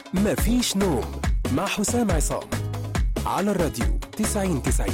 مفيش نوم مع حسام عصام على الراديو 90 90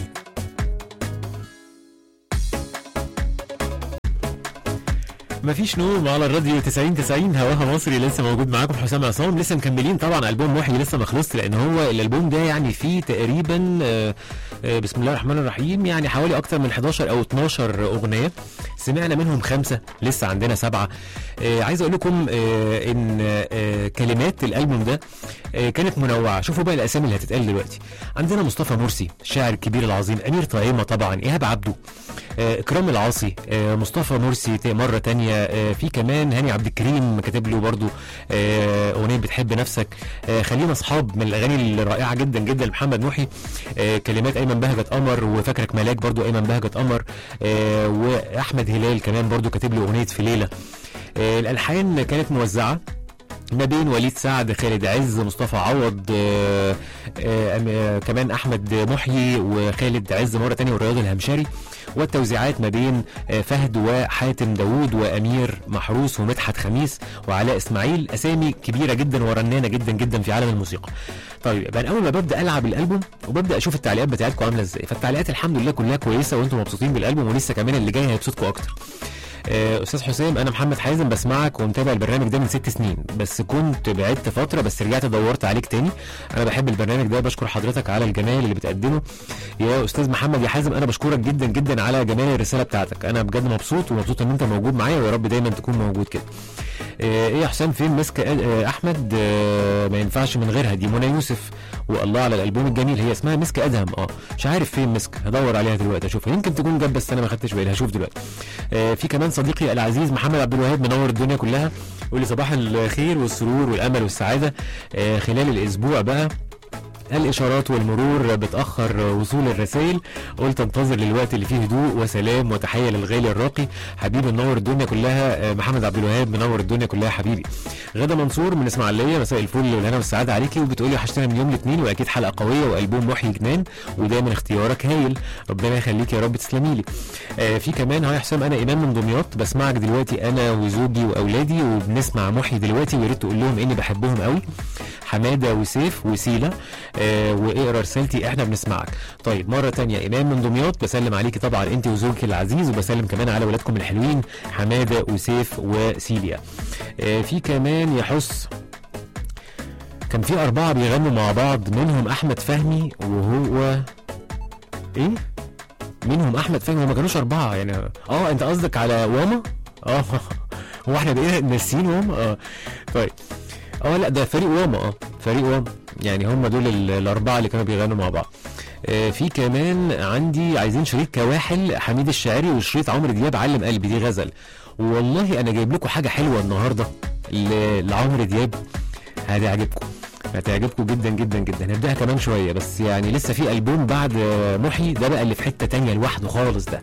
مفيش نوم على الراديو 90 90 هواها مصري لسه موجود معاكم حسام عصام لسه مكملين طبعا البوم وحي لسه ما خلصش لان هو الالبوم ده يعني فيه تقريبا آه، آه، بسم الله الرحمن الرحيم يعني حوالي اكتر من 11 او 12 اغنيه سمعنا منهم خمسه لسه عندنا سبعه آه، عايز اقول لكم آه، ان آه، كلمات الالبوم ده آه، كانت منوعه شوفوا بقى الاسامي اللي هتتقال دلوقتي عندنا مصطفى مرسي الشاعر الكبير العظيم امير طعيمه طبعا ايهاب عبده آه، اكرام العاصي آه، مصطفى مرسي ت- مره تانية آه، في كمان هاني عبد الكريم كاتب له برضو آه، اغنيه بتحب نفسك آه، خلينا اصحاب من الاغاني الرائعه جدا جدا لمحمد محي آه، كلمات ايمن بهجت قمر وفاكرك ملاك برضو ايمن بهجت قمر آه، واحمد هلال كمان برضو كاتب له اغنيه في ليله آه، الالحان كانت موزعه ما بين وليد سعد خالد عز مصطفى عوض آه، آه، أم- آه، كمان احمد محيي وخالد عز مره تانية والرياض الهمشري والتوزيعات ما بين آه، فهد وحاتم داوود وامير محروس ومدحت خميس وعلاء اسماعيل اسامي كبيره جدا ورنانه جدا جدا في عالم الموسيقى طيب يبقى أنا اول ما ببدا العب الالبوم وببدا اشوف التعليقات بتاعتكم عامله ازاي فالتعليقات الحمد لله كلها كويسه وانتم مبسوطين بالالبوم ولسه كمان اللي جاي هيبسطكم اكتر آه، استاذ حسام انا محمد حازم بسمعك ومتابع البرنامج ده من ست سنين بس كنت بعدت فتره بس رجعت دورت عليك تاني انا بحب البرنامج ده بشكر حضرتك على الجمال اللي بتقدمه يا استاذ محمد يا حازم انا بشكرك جدا جدا على جمال الرساله بتاعتك انا بجد مبسوط ومبسوط ان انت موجود معايا ويا رب دايما تكون موجود كده آه، ايه يا حسام فين مسك آه، احمد آه، ما ينفعش من غيرها دي منى يوسف والله على الالبوم الجميل هي اسمها مسك ادهم اه مش عارف فين مسك هدور عليها دلوقتي اشوفها يمكن تكون جت بس انا ما خدتش بالي هشوف دلوقتي آه، في كمان صديقي العزيز محمد عبد الوهاب منور الدنيا كلها يقول لي صباح الخير والسرور والامل والسعاده آه، خلال الاسبوع بقى الاشارات والمرور بتاخر وصول الرسائل قلت انتظر للوقت اللي فيه هدوء وسلام وتحيه للغالي الراقي حبيبي منور الدنيا كلها آه، محمد عبد الوهاب منور الدنيا كلها حبيبي غدا منصور من اسماعيليه مساء الفل والهنا والسعاده عليكي وبتقولي وحشتنا من يوم الاثنين واكيد حلقه قويه والبوم محي جنان ودايما اختيارك هايل ربنا يخليك يا رب تسلمي لي آه في كمان هاي حسام انا ايمان من دمياط بسمعك دلوقتي انا وزوجي واولادي وبنسمع محي دلوقتي ويا ريت تقول لهم اني بحبهم قوي حماده وسيف وسيله آه واقرا رسالتي احنا بنسمعك طيب مره تانية ايمان من دمياط بسلم عليكي طبعا انت وزوجك العزيز وبسلم كمان على ولادكم الحلوين حماده وسيف وسيليا آه في كمان يحس كان في أربعة بيغنوا مع بعض منهم أحمد فهمي وهو إيه؟ منهم أحمد فهمي وما كانوش أربعة يعني أه أنت قصدك على واما؟ أه هو إحنا بقينا ناسيين واما؟ أه طيب أه لا ده فريق واما أه فريق واما يعني هم دول ال- الأربعة اللي كانوا بيغنوا مع بعض آه، في كمان عندي عايزين شريط كواحل حميد الشاعري وشريط عمرو دياب علم قلبي دي غزل والله انا جايب لكم حاجه حلوه النهارده ل- لعمرو دياب هتعجبكم هتعجبكم جدا جدا جدا هنبداها كمان شويه بس يعني لسه في البوم بعد آه، محي ده بقى اللي في حته تانية لوحده خالص ده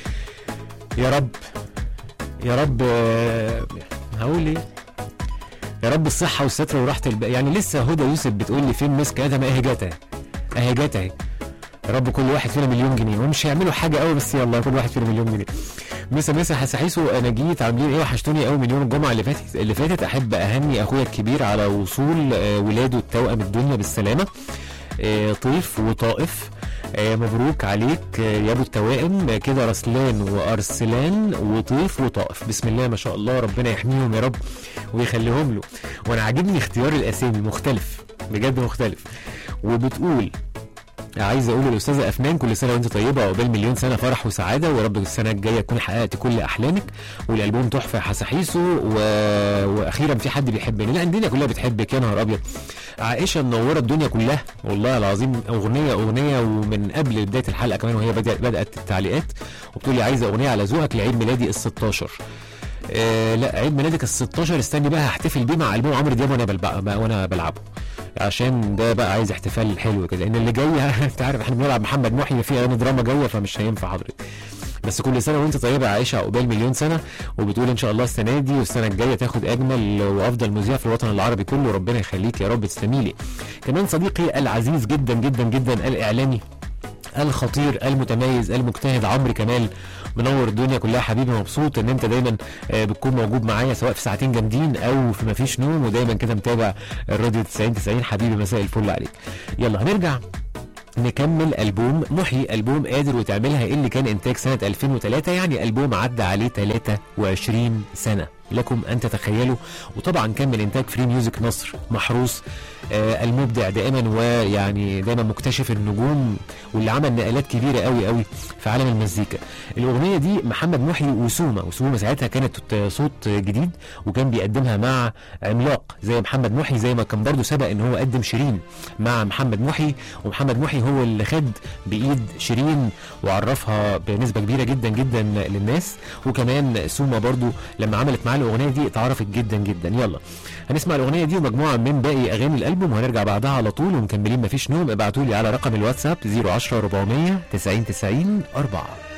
يا رب يا رب آه، هقول ايه يا رب الصحه والستر وراحه الب... يعني لسه هدى يوسف بتقول لي فين مسك ادم اهي جت اهي اهي جت اهي يا رب كل واحد فينا مليون جنيه ومش هيعملوا حاجه قوي بس يلا كل واحد فينا مليون جنيه مسا مسا حسحيسو انا جيت عاملين ايه وحشتوني قوي من يوم الجمعه اللي فاتت اللي فاتت احب اهني اخويا الكبير على وصول آه، ولاده التوأم الدنيا بالسلامه آه، طيف وطائف آه، مبروك عليك آه، يا ابو التوائم آه، كده رسلان وارسلان وطيف وطائف بسم الله ما شاء الله ربنا يحميهم يا رب ويخليهم له وانا عاجبني اختيار الاسامي مختلف بجد مختلف وبتقول عايز اقول للاستاذه افنان كل سنه وانت طيبه وعقبال مليون سنه فرح وسعاده ورب السنه الجايه تكون حققت كل احلامك والالبوم تحفه يا حسحيسو و... واخيرا في حد بيحبني لا الدنيا كلها بتحبك يا نهار ابيض عائشه منوره الدنيا كلها والله العظيم اغنيه اغنيه ومن قبل بدايه الحلقه كمان وهي بدات بدات التعليقات وبتقول لي عايزه اغنيه على ذوقك لعيد ميلادي ال 16 آه لا عيد ميلادك ال 16 استني بقى هحتفل بيه مع البوم عمرو دياب وانا بلبق وانا بلعبه عشان ده بقى عايز احتفال حلو كده لان اللي جاي انت عارف احنا بنلعب محمد محي في اغاني دراما جايه فمش هينفع حضرتك بس كل سنه وانت طيبه يا عائشه عقبال مليون سنه وبتقول ان شاء الله السنه دي والسنه الجايه تاخد اجمل وافضل مذيع في الوطن العربي كله ربنا يخليك يا رب تسلمي لي كمان صديقي العزيز جدا جدا جدا الاعلامي الخطير المتميز المجتهد عمرو كمال منور الدنيا كلها حبيبي مبسوط ان انت دايما آه، بتكون موجود معايا سواء في ساعتين جامدين او في مفيش نوم ودايما كده متابع الراديو 90 90 حبيبي مساء الفل عليك يلا هنرجع نكمل البوم محي البوم قادر وتعملها اللي كان انتاج سنه 2003 يعني البوم عدى عليه 23 سنه لكم ان تتخيلوا وطبعا كان من انتاج فري ميوزك مصر محروس آه المبدع دائما ويعني دايما مكتشف النجوم واللي عمل نقلات كبيره قوي قوي في عالم المزيكا الاغنيه دي محمد محي وسومه وسومه ساعتها كانت صوت جديد وكان بيقدمها مع عملاق زي محمد محي زي ما كان برضه سبق ان هو قدم شيرين مع محمد محي ومحمد محي هو اللي خد بايد شيرين وعرفها بنسبه كبيره جدا جدا للناس وكمان سومه برضه لما عملت معاه الاغنيه دي اتعرفت جدا جدا يلا هنسمع الاغنيه دي ومجموعه من باقي اغاني الالبوم وهنرجع بعدها على طول ومكملين مفيش نوم ابعتوا لي على رقم الواتساب 010 400 90 90 4